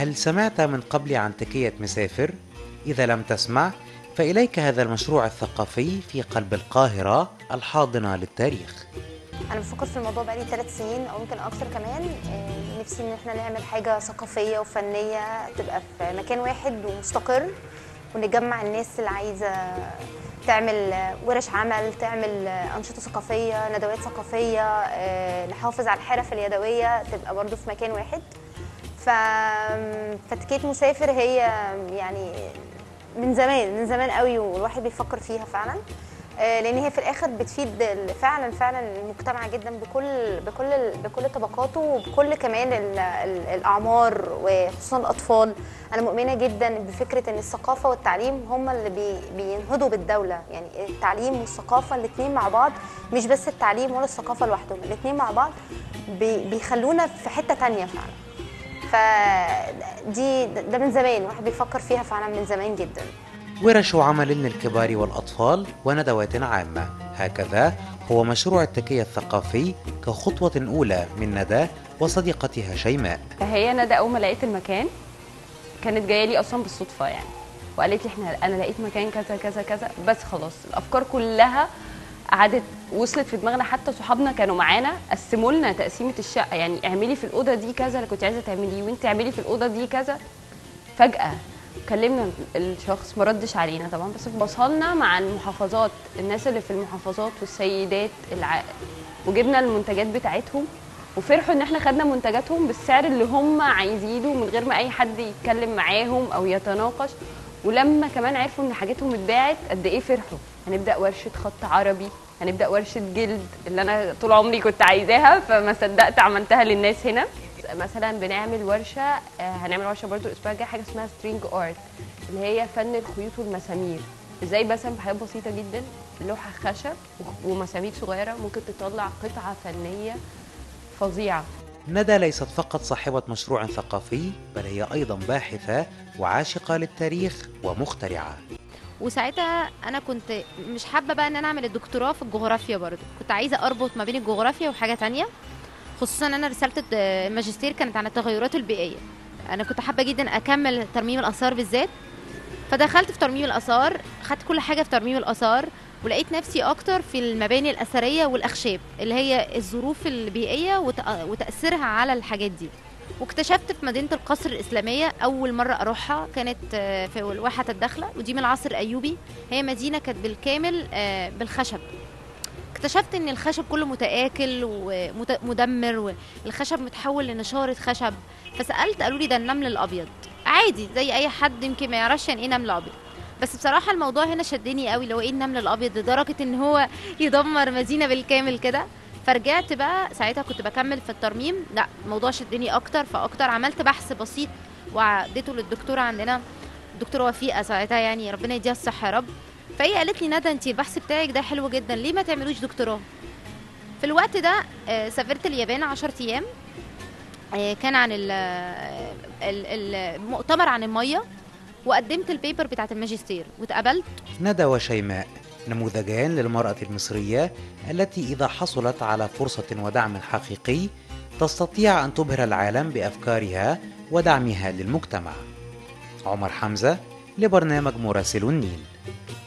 هل سمعت من قبل عن تكية مسافر؟ إذا لم تسمع فإليك هذا المشروع الثقافي في قلب القاهرة الحاضنة للتاريخ انا بفكر في الموضوع بقالي ثلاث سنين او يمكن اكتر كمان آه، نفسي ان احنا نعمل حاجه ثقافيه وفنيه تبقى في مكان واحد ومستقر ونجمع الناس اللي عايزه تعمل آه، ورش عمل تعمل آه، انشطه ثقافيه ندوات ثقافيه آه، نحافظ على الحرف اليدويه تبقى برضو في مكان واحد ف فتكيت مسافر هي يعني من زمان من زمان قوي والواحد بيفكر فيها فعلا آه، لان هي في الاخر بتفيد ال- فعلا فعلا المجتمع جدا بكل بكل بكل طبقاته وبكل كمان ال- ال- الاعمار وخصوصا الاطفال انا مؤمنه جدا بفكره ان الثقافه والتعليم هم اللي بي بينهضوا بالدوله يعني التعليم والثقافه الاثنين مع بعض مش بس التعليم ولا الثقافه لوحدهم الاثنين مع بعض بي بيخلونا في حته تانية فعلا فدي ده من زمان واحد بيفكر فيها فعلا من زمان جدا ورش عمل للكبار والأطفال وندوات عامة هكذا هو مشروع التكية الثقافي كخطوة أولى من ندى وصديقتها شيماء فهي ندى اول ما لقيت المكان كانت جايه لي اصلا بالصدفه يعني وقالت لي احنا انا لقيت مكان كذا كذا كذا بس خلاص الافكار كلها قعدت وصلت في دماغنا حتى صحابنا كانوا معانا قسموا لنا تقسيمه الشقه يعني اعملي في الاوضه دي كذا اللي كنت عايزه تعمليه وانت اعملي في الاوضه دي كذا فجاه كلمنا الشخص ما ردش علينا طبعا بس فصلنا مع المحافظات الناس اللي في المحافظات والسيدات الع... وجبنا المنتجات بتاعتهم وفرحوا ان احنا خدنا منتجاتهم بالسعر اللي هم عايزينه من غير ما اي حد يتكلم معاهم او يتناقش ولما كمان عرفوا ان حاجتهم اتباعت قد ايه فرحوا هنبدا ورشه خط عربي هنبدا ورشه جلد اللي انا طول عمري كنت عايزاها فما صدقت عملتها للناس هنا مثلا بنعمل ورشه آه، هنعمل ورشه برضو الاسبوع الجاي حاجه اسمها سترينج ارت اللي هي فن الخيوط والمسامير ازاي مثلا بحاجات بسيطه جدا لوحه خشب ومسامير صغيره ممكن تطلع قطعه فنيه فظيعه ندى ليست فقط صاحبة مشروع ثقافي بل هي أيضا باحثة وعاشقة للتاريخ ومخترعة وساعتها انا كنت مش حابه بقى ان انا اعمل الدكتوراه في الجغرافيا برضو كنت عايزه اربط ما بين الجغرافيا وحاجه تانية خصوصا ان انا رساله الماجستير كانت عن التغيرات البيئيه انا كنت حابه جدا اكمل ترميم الاثار بالذات فدخلت في ترميم الاثار خدت كل حاجه في ترميم الاثار ولقيت نفسي اكتر في المباني الاثريه والاخشاب اللي هي الظروف البيئيه وتأ- وتاثيرها على الحاجات دي واكتشفت في مدينه القصر الاسلاميه اول مره اروحها كانت آه، في واحه الدخله ودي من العصر الايوبي هي مدينه كانت بالكامل آه، بالخشب اكتشفت ان الخشب كله متآكل ومدمر والخشب متحول لنشارة خشب فسألت قالوا لي ده النمل الأبيض عادي زي أي حد يمكن ما يعرفش يعني إيه نمل أبيض بس بصراحة الموضوع هنا شدني قوي لو إيه النمل الأبيض لدرجة إن هو يدمر مدينة بالكامل كده فرجعت بقى ساعتها كنت بكمل في الترميم لا الموضوع شدني أكتر فأكتر عملت بحث بسيط واديته للدكتورة عندنا الدكتورة وفيقة ساعتها يعني ربنا يديها الصحة يا رب فهي قالت لي ندى انت البحث بتاعك ده حلو جدا ليه ما تعملوش دكتوراه في الوقت ده آه، سافرت اليابان 10 ايام آه، كان عن ال- ال- المؤتمر عن الميه وقدمت البيبر بتاعت الماجستير واتقبلت ندى وشيماء نموذجان للمرأة المصرية التي إذا حصلت على فرصة ودعم حقيقي تستطيع أن تبهر العالم بأفكارها ودعمها للمجتمع عمر حمزة لبرنامج مراسل النيل